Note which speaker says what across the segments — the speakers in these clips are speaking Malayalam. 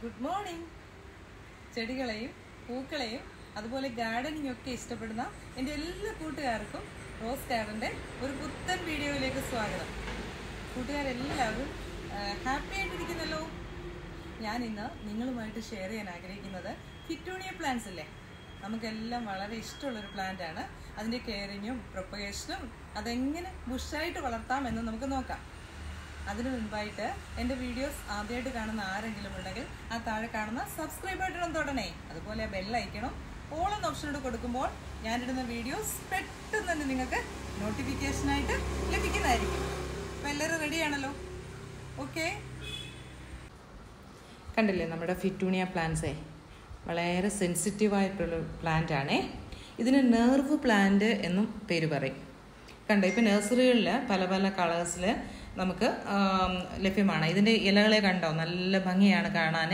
Speaker 1: ഗുഡ് മോർണിംഗ് ചെടികളെയും പൂക്കളെയും അതുപോലെ ഗാർഡനിങ് ഒക്കെ ഇഷ്ടപ്പെടുന്ന എൻ്റെ എല്ലാ കൂട്ടുകാർക്കും റോസ് ഗാർഡൻ്റെ ഒരു പുത്തൻ വീഡിയോയിലേക്ക് സ്വാഗതം കൂട്ടുകാരെല്ലാവരും ഹാപ്പി ആയിട്ടിരിക്കുന്നല്ലോ ഞാൻ ഇന്ന് നിങ്ങളുമായിട്ട് ഷെയർ ചെയ്യാൻ ആഗ്രഹിക്കുന്നത് ഫിറ്റോണിയ പ്ലാന്റ്സ് ഇല്ലേ നമുക്കെല്ലാം വളരെ ഇഷ്ടമുള്ളൊരു പ്ലാന്റ് ആണ് അതിൻ്റെ കെയറിങ്ങും പ്രൊപ്പഗേഷനും അതെങ്ങനെ ബുഷായിട്ട് വളർത്താം എന്ന് നമുക്ക് നോക്കാം അതിനു മുൻപായിട്ട് എൻ്റെ വീഡിയോസ് ആദ്യമായിട്ട് കാണുന്ന ആരെങ്കിലും ഉണ്ടെങ്കിൽ ആ താഴെ കാണുന്ന സബ്സ്ക്രൈബ് ബട്ടൺ തൊടണേ അതുപോലെ ബെൽ അയക്കണം ഓൾ എന്ന ഓപ്ഷനോട് കൊടുക്കുമ്പോൾ ഞാനിടുന്ന വീഡിയോസ് പെട്ടെന്ന് തന്നെ നിങ്ങൾക്ക് നോട്ടിഫിക്കേഷനായിട്ട് ലഭിക്കുന്നതായിരിക്കും അപ്പോൾ എല്ലാവരും റെഡിയാണല്ലോ ഓക്കെ കണ്ടില്ലേ നമ്മുടെ ഫിറ്റൂണിയ പ്ലാന്റ്സേ വളരെ സെൻസിറ്റീവായിട്ടുള്ള പ്ലാന്റ് ആണേ ഇതിന് നെർവ് പ്ലാന്റ് എന്നും പേര് പറയും കണ്ടോ ഇപ്പം നഴ്സറികളിൽ പല പല കളേഴ്സിൽ നമുക്ക് ആം, ലഭ്യമാണ് ഇതിൻ്റെ ഇലകളെ കണ്ടോ നല്ല ഭംഗിയാണ് കാണാൻ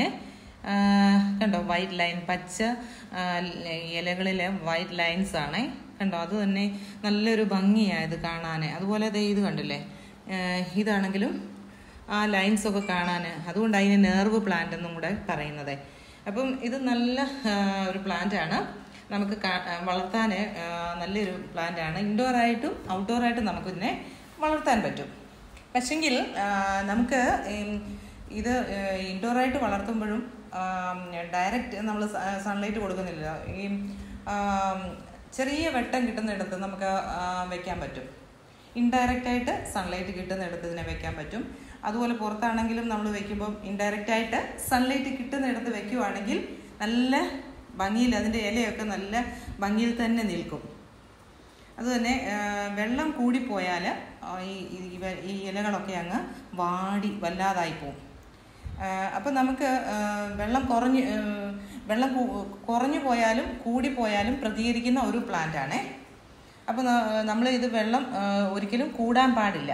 Speaker 1: കണ്ടോ വൈറ്റ് ലൈൻ പച്ച ആ, ഇലകളിലെ വൈറ്റ് ലൈൻസ് ആണേ കണ്ടോ അത് തന്നെ നല്ലൊരു ഭംഗിയാണ് ഇത് കാണാൻ അതുപോലെ ദേ ഇത് കണ്ടില്ലേ ആ, ഇതാണെങ്കിലും ആ ലൈൻസ് ഒക്കെ കാണാൻ അതുകൊണ്ട് അതിന് നെർവ് പ്ലാന്റ് എന്നും കൂടെ പറയുന്നത് അപ്പം ഇത് നല്ല ആ, ഒരു പ്ലാന്റ് ആണ് നമുക്ക് കാ- ആ, വളർത്താൻ ആ, നല്ലൊരു പ്ലാന്റ് ആണ് ഇൻഡോർ ആയിട്ടും ഔട്ട്ഡോർ ആയിട്ടും നമുക്ക് ഇതിനെ വളർത്താൻ പറ്റും പക്ഷെങ്കിൽ ആ, നമുക്ക് ഉം, ഇത് ഇൻഡോർ ആയിട്ട് വളർത്തുമ്പോഴും ഡയറക്റ്റ് നമ്മൾ സൺലൈറ്റ് കൊടുക്കുന്നില്ല ഈ ആ, ചെറിയ വെട്ടം കിട്ടുന്നിടത്ത് നമുക്ക് ആ, വെക്കാൻ പറ്റും ഇൻഡയറക്റ്റ് ആയിട്ട് സൺലൈറ്റ് കിട്ടുന്നിടത്ത് ഇതിനെ വെക്കാൻ പറ്റും അതുപോലെ പുറത്താണെങ്കിലും നമ്മൾ വെക്കുമ്പോൾ ഇൻഡയറക്റ്റ് ആയിട്ട് സൺലൈറ്റ് കിട്ടുന്നിടത്ത് വെക്കുവാണെങ്കിൽ നല്ല ഭംഗിയിൽ അതിൻ്റെ ഇലയൊക്കെ നല്ല ഭംഗിയിൽ തന്നെ നിൽക്കും അതുതന്നെ ആ, വെള്ളം കൂടിപ്പോയാൽ ആ, ഈ ഈ- ഇവ- ഈ ഇലകളൊക്കെ അങ്ങ് വാടി വല്ലാതായി പോകും അപ്പം നമുക്ക് ആ, വെള്ളം കുറഞ്ഞ് ആ, വെള്ളം കൂ- കുറഞ്ഞു പോയാലും കൂടിപ്പോയാലും പ്രതികരിക്കുന്ന ഒരു പ്ലാന്റ് ആണേ അപ്പോൾ നമ്മൾ ഇത് വെള്ളം ആ, ഒരിക്കലും കൂടാൻ പാടില്ല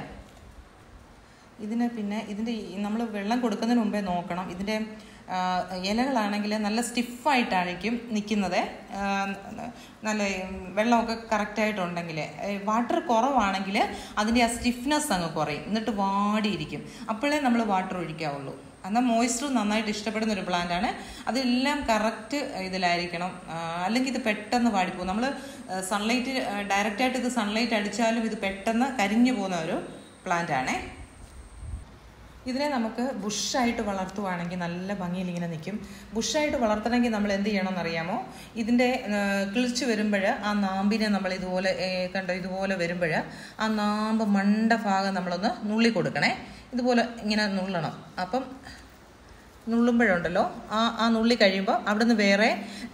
Speaker 1: ഇതിന് പിന്നെ ഇതിൻ്റെ നമ്മൾ വെള്ളം കൊടുക്കുന്നതിന് മുമ്പേ നോക്കണം ഇതിൻ്റെ ആ, ഇലകളാണെങ്കിൽ നല്ല സ്റ്റിഫായിട്ടായിരിക്കും നിൽക്കുന്നത് ആ, നല്ല വെള്ളമൊക്കെ കറക്റ്റായിട്ടുണ്ടെങ്കിൽ വാട്ടർ കുറവാണെങ്കിൽ അതിൻ്റെ ആ സ്റ്റിഫ്നെസ് അങ്ങ് കുറയും എന്നിട്ട് വാടിയിരിക്കും അപ്പോഴേ നമ്മൾ വാട്ടർ ഒഴിക്കാവുള്ളൂ എന്നാൽ മോയ്സ്ചർ നന്നായിട്ട് ഇഷ്ടപ്പെടുന്ന ഒരു പ്ലാന്റ് ആണ് അതെല്ലാം കറക്റ്റ് ഇതിലായിരിക്കണം ആ, അല്ലെങ്കിൽ ഇത് പെട്ടെന്ന് വാടിപ്പോകും നമ്മൾ സൺലൈറ്റ് ഡയറക്റ്റായിട്ട് ഇത് സൺലൈറ്റ് അടിച്ചാലും ഇത് പെട്ടെന്ന് കരിഞ്ഞു പോകുന്ന ഒരു പ്ലാന്റ് ആണേ ഇതിനെ നമുക്ക് ബുഷായിട്ട് വളർത്തുവാണെങ്കിൽ നല്ല ഭംഗിയിൽ ഇങ്ങനെ നിൽക്കും ബുഷായിട്ട് വളർത്തണമെങ്കിൽ നമ്മൾ എന്ത് ചെയ്യണമെന്ന് അറിയാമോ ഇതിൻ്റെ കിളിച്ച് വരുമ്പോൾ ആ നാമ്പിനെ നമ്മൾ ഇതുപോലെ ഏ, കണ്ടോ ഇതുപോലെ വരുമ്പോൾ ആ നാമ്പ് മണ്ട ഭാഗം നമ്മളൊന്ന് നുള്ളി കൊടുക്കണേ ഇതുപോലെ ഇങ്ങനെ നുള്ളണം അപ്പം നുള്ളുമ്പോഴുണ്ടല്ലോ ആ ആ നുള്ളി കഴിയുമ്പോൾ അവിടുന്ന് വേറെ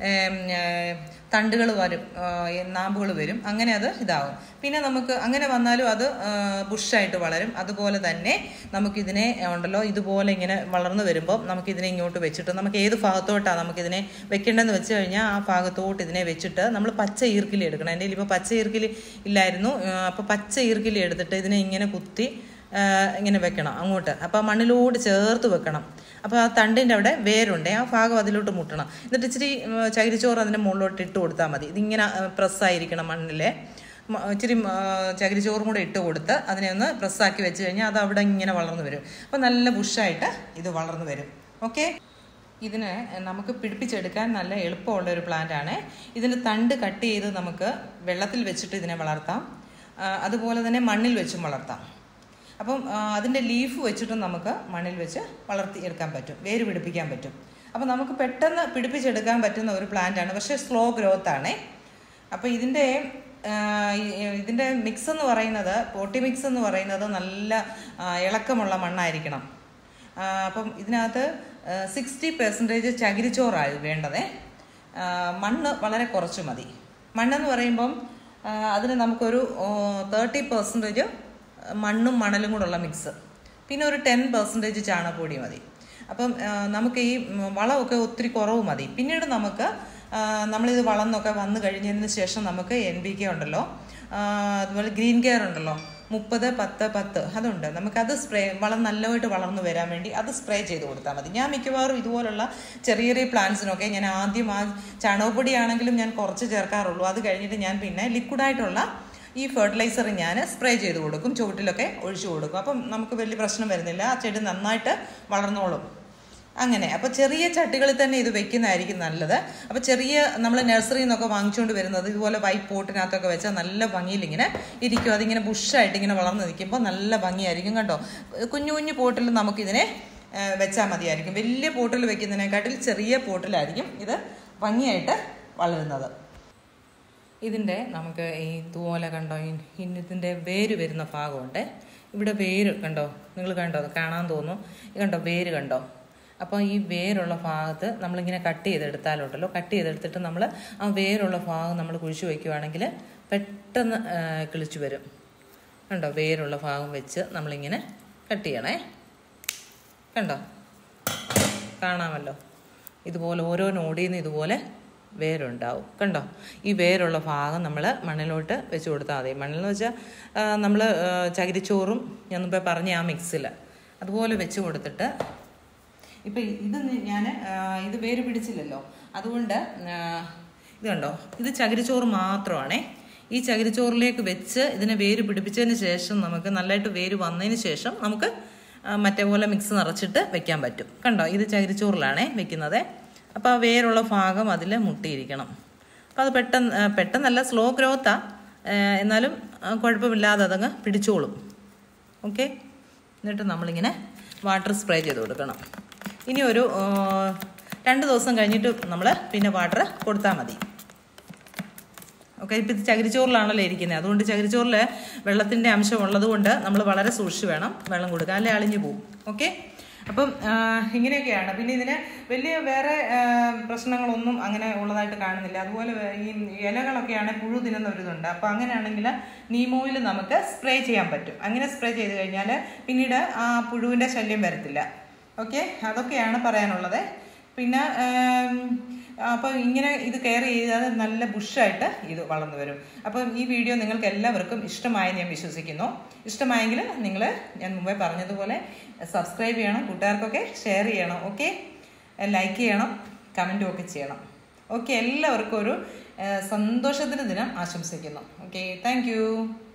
Speaker 1: തണ്ടുകൾ വരും നാമ്പുകൾ വരും അങ്ങനെ അത് ഇതാവും പിന്നെ നമുക്ക് അങ്ങനെ വന്നാലും അത് ബുഷായിട്ട് വളരും അതുപോലെ തന്നെ നമുക്കിതിനെ ഉണ്ടല്ലോ ഇതുപോലെ ഇങ്ങനെ വളർന്നു വരുമ്പോൾ നമുക്കിതിനെ ഇങ്ങോട്ട് വെച്ചിട്ട് നമുക്ക് ഏത് ഭാഗത്തോട്ടാണ് നമുക്കിതിനെ വെക്കേണ്ടതെന്ന് വെച്ച് കഴിഞ്ഞാൽ ആ ഭാഗത്തോട്ട് ഇതിനെ വെച്ചിട്ട് നമ്മൾ പച്ച ഈർക്കിലി എടുക്കണം എൻ്റെ ഇപ്പോൾ പച്ച ഈർക്കിലി ഇല്ലായിരുന്നു അപ്പോൾ പച്ച ഈർക്കിലി എടുത്തിട്ട് ഇതിനെ ഇങ്ങനെ കുത്തി ആ, ഇങ്ങനെ വെക്കണം അങ്ങോട്ട് അപ്പോൾ മണ്ണിലോട്ട് ചേർത്ത് വെക്കണം അപ്പോൾ ആ തണ്ടിൻ്റെ അവിടെ വേരുണ്ട് ആ ഭാഗം അതിലോട്ട് മുട്ടണം എന്നിട്ട് ഇച്ചിരി ഉം, ചകിരിച്ചോറ് അതിൻ്റെ മുകളിലോട്ട് ഇട്ട് കൊടുത്താൽ മതി ഇതിങ്ങനെ പ്രസ്സായിരിക്കണം മണ്ണിലെ മ- ഇച്ചിരി ആ, ചകിരിച്ചോറും കൂടെ ഇട്ട് കൊടുത്ത് അതിനെ ഒന്ന് പ്രസ്സാക്കി വെച്ച് കഴിഞ്ഞാൽ അത് അവിടെ ഇങ്ങനെ വളർന്നു വരും അപ്പോൾ നല്ല ബുഷായിട്ട് ഇത് വളർന്നു വരും ഓക്കെ ഇതിന് നമുക്ക് പിടിപ്പിച്ചെടുക്കാൻ നല്ല എളുപ്പമുള്ള ഒരു പ്ലാന്റ് ആണ് ഇതിൻ്റെ തണ്ട് കട്ട് ചെയ്ത് നമുക്ക് വെള്ളത്തിൽ വെച്ചിട്ട് ഇതിനെ വളർത്താം ആ, അതുപോലെ തന്നെ മണ്ണിൽ വെച്ചും വളർത്താം അപ്പം ആ, അതിൻ്റെ ലീഫ് വെച്ചിട്ടും നമുക്ക് മണ്ണിൽ വെച്ച് വളർത്തി എടുക്കാൻ പറ്റും വേര് പിടിപ്പിക്കാൻ പറ്റും അപ്പം നമുക്ക് പെട്ടെന്ന് പിടിപ്പിച്ചെടുക്കാൻ പറ്റുന്ന ഒരു പ്ലാന്റ് ആണ് പക്ഷേ സ്ലോ ഗ്രോത്ത് ആണേ അപ്പോൾ ഇതിൻ്റെ ആ, ഈ- ഇതിൻ്റെ മിക്സ് എന്ന് പറയുന്നത് പോട്ടി മിക്സ് എന്ന് പറയുന്നത് നല്ല ആ, ഇളക്കമുള്ള മണ്ണായിരിക്കണം ആ, അപ്പം ഇതിനകത്ത് സിക്സ്റ്റി പെർസെൻറ്റേജ് ചകിരിച്ചോറായി വേണ്ടതേ ആ, മണ്ണ് വളരെ കുറച്ച് മതി മണ്ണെന്ന് പറയുമ്പം ആ, അതിന് നമുക്കൊരു തേർട്ടി പെർസെൻറ്റേജ് മണ്ണും മണലും കൂടെയുള്ള മിക്സ് പിന്നെ ഒരു ടെൻ പെർസെൻറ്റേജ് ചാണകപ്പൊടി മതി അപ്പം ആ, നമുക്ക് ഈ ഉം, വളമൊക്കെ ഒത്തിരി കുറവ് മതി പിന്നീട് നമുക്ക് ആ, നമ്മളിത് വളർന്നൊക്കെ വന്നു കഴിഞ്ഞതിന് ശേഷം നമുക്ക് എൻ ബി കെ ഉണ്ടല്ലോ ആ, അതുപോലെ ഗ്രീൻ കെയർ ഉണ്ടല്ലോ മുപ്പത് പത്ത് പത്ത് അതുണ്ട് നമുക്കത് സ്പ്രേ വളം നല്ലതായിട്ട് വളർന്നു വരാൻ വേണ്ടി അത് സ്പ്രേ ചെയ്ത് കൊടുത്താൽ മതി ഞാൻ മിക്കവാറും ഇതുപോലുള്ള ചെറിയ ചെറിയ പ്ലാന്റ്സിനൊക്കെ ഞാൻ ആദ്യം ആ ചാണകപ്പൊടി ആണെങ്കിലും ഞാൻ കുറച്ച് ചേർക്കാറുള്ളൂ അത് കഴിഞ്ഞിട്ട് ഞാൻ പിന്നെ ലിക്വിഡായിട്ടുള്ള ഈ ഫെർട്ടിലൈസർ ഞാൻ സ്പ്രേ ചെയ്ത് കൊടുക്കും ചുവട്ടിലൊക്കെ ഒഴിച്ചു കൊടുക്കും അപ്പം നമുക്ക് വലിയ പ്രശ്നം വരുന്നില്ല ആ ചെടി നന്നായിട്ട് വളർന്നോളും അങ്ങനെ അപ്പോൾ ചെറിയ ചട്ടികളിൽ തന്നെ ഇത് വെക്കുന്നതായിരിക്കും നല്ലത് അപ്പോൾ ചെറിയ നമ്മൾ നഴ്സറിയിൽ നിന്നൊക്കെ വാങ്ങിച്ചുകൊണ്ട് വരുന്നത് ഇതുപോലെ വൈറ്റ് പോട്ടിനകത്തൊക്കെ വെച്ചാൽ നല്ല ഭംഗിയിൽ ഇങ്ങനെ ഇരിക്കും അതിങ്ങനെ ബുഷായിട്ട് ഇങ്ങനെ വളർന്ന് നിൽക്കുമ്പോൾ നല്ല ഭംഗിയായിരിക്കും കണ്ടോ കുഞ്ഞു കുഞ്ഞു പോട്ടിൽ നമുക്കിതിനെ വെച്ചാൽ മതിയായിരിക്കും വലിയ പോട്ടിൽ വെക്കുന്നതിനെക്കാട്ടിൽ ചെറിയ പോട്ടിലായിരിക്കും ഇത് ഭംഗിയായിട്ട് വളരുന്നത് ഇതിൻ്റെ നമുക്ക് ഈ ഇതുപോലെ കണ്ടോ ഈ ഇതിൻ്റെ വേര് വരുന്ന ഭാഗമുണ്ട് ഇവിടെ വേര് കണ്ടോ നിങ്ങൾ കണ്ടോ കാണാൻ തോന്നും കണ്ടോ വേര് കണ്ടോ അപ്പോൾ ഈ വേരുള്ള ഭാഗത്ത് നമ്മളിങ്ങനെ കട്ട് ചെയ്തെടുത്താലുണ്ടല്ലോ കട്ട് ചെയ്തെടുത്തിട്ട് നമ്മൾ ആ വേരുള്ള ഭാഗം നമ്മൾ കുഴിച്ചു വയ്ക്കുവാണെങ്കിൽ പെട്ടെന്ന് കിളിച്ചു വരും കണ്ടോ വേരുള്ള ഭാഗം വെച്ച് നമ്മളിങ്ങനെ കട്ട് ചെയ്യണേ കണ്ടോ കാണാമല്ലോ ഇതുപോലെ ഓരോ നോടിയിൽ നിന്ന് ഇതുപോലെ വേരുണ്ടാവും കണ്ടോ ഈ വേരുള്ള ഭാഗം നമ്മൾ മണ്ണിലോട്ട് വെച്ച് കൊടുത്താൽ മതി മണ്ണിൽ വെച്ചാൽ നമ്മൾ ചകിരിച്ചോറും ഞാൻ മുമ്പേ പറഞ്ഞ ആ മിക്സിൽ അതുപോലെ വെച്ച് കൊടുത്തിട്ട് ഇപ്പം ഇത് ഞാൻ ഇത് വേര് പിടിച്ചില്ലല്ലോ അതുകൊണ്ട് ഇത് കണ്ടോ ഇത് ചകിരിച്ചോറ് മാത്രമാണേ ഈ ചകിരിച്ചോറിലേക്ക് വെച്ച് ഇതിനെ വേര് പിടിപ്പിച്ചതിന് ശേഷം നമുക്ക് നല്ലതായിട്ട് വേര് വന്നതിന് ശേഷം നമുക്ക് മറ്റേ പോലെ മിക്സ് നിറച്ചിട്ട് വെക്കാൻ പറ്റും കണ്ടോ ഇത് ചകിരിച്ചോറിലാണേ വെക്കുന്നത് അപ്പോൾ ആ വേരുള്ള ഭാഗം അതിൽ മുട്ടിയിരിക്കണം അപ്പോൾ അത് പെട്ടെന്ന് പെട്ടെന്നല്ല സ്ലോ ഗ്രോത്താണ് എന്നാലും കുഴപ്പമില്ലാതെ അതങ്ങ് പിടിച്ചോളും ഓക്കെ എന്നിട്ട് നമ്മളിങ്ങനെ വാട്ടർ സ്പ്രേ ചെയ്ത് കൊടുക്കണം ഇനി ഒരു രണ്ട് ദിവസം കഴിഞ്ഞിട്ട് നമ്മൾ പിന്നെ വാട്ടർ കൊടുത്താൽ മതി ഓക്കെ ഇപ്പം ഇത് ചകിരിച്ചോറിലാണല്ലോ ഇരിക്കുന്നത് അതുകൊണ്ട് ചകിരിച്ചോറിൽ വെള്ളത്തിൻ്റെ അംശം ഉള്ളത് കൊണ്ട് നമ്മൾ വളരെ സൂക്ഷിച്ച് വേണം വെള്ളം കൊടുക്കുക അല്ലെ അളിഞ്ഞു പോകും ഓക്കെ അപ്പം ഇങ്ങനെയൊക്കെയാണ് പിന്നെ ഇതിന് വലിയ വേറെ പ്രശ്നങ്ങളൊന്നും അങ്ങനെ ഉള്ളതായിട്ട് കാണുന്നില്ല അതുപോലെ ഈ ഇലകളൊക്കെയാണ് പുഴു തിന്നുന്ന ഒരു ഇതുണ്ട് അപ്പോൾ അങ്ങനെയാണെങ്കിൽ നീമോയിൽ നമുക്ക് സ്പ്രേ ചെയ്യാൻ പറ്റും അങ്ങനെ സ്പ്രേ ചെയ്ത് കഴിഞ്ഞാൽ പിന്നീട് ആ പുഴുവിൻ്റെ ശല്യം വരത്തില്ല ഓക്കെ അതൊക്കെയാണ് പറയാനുള്ളത് പിന്നെ അപ്പോൾ ഇങ്ങനെ ഇത് കെയർ ചെയ്താൽ നല്ല ബുഷായിട്ട് ഇത് വളർന്നു വരും അപ്പം ഈ വീഡിയോ നിങ്ങൾക്ക് എല്ലാവർക്കും ഇഷ്ടമായി ഞാൻ വിശ്വസിക്കുന്നു ഇഷ്ടമായെങ്കിൽ നിങ്ങൾ ഞാൻ മുമ്പേ പറഞ്ഞതുപോലെ സബ്സ്ക്രൈബ് ചെയ്യണം കൂട്ടുകാർക്കൊക്കെ ഷെയർ ചെയ്യണം ഓക്കെ ലൈക്ക് ചെയ്യണം കമൻറ്റും ഒക്കെ ചെയ്യണം ഓക്കെ എല്ലാവർക്കും ഒരു സന്തോഷത്തിന് ദിനം ആശംസിക്കുന്നു ഓക്കെ താങ്ക്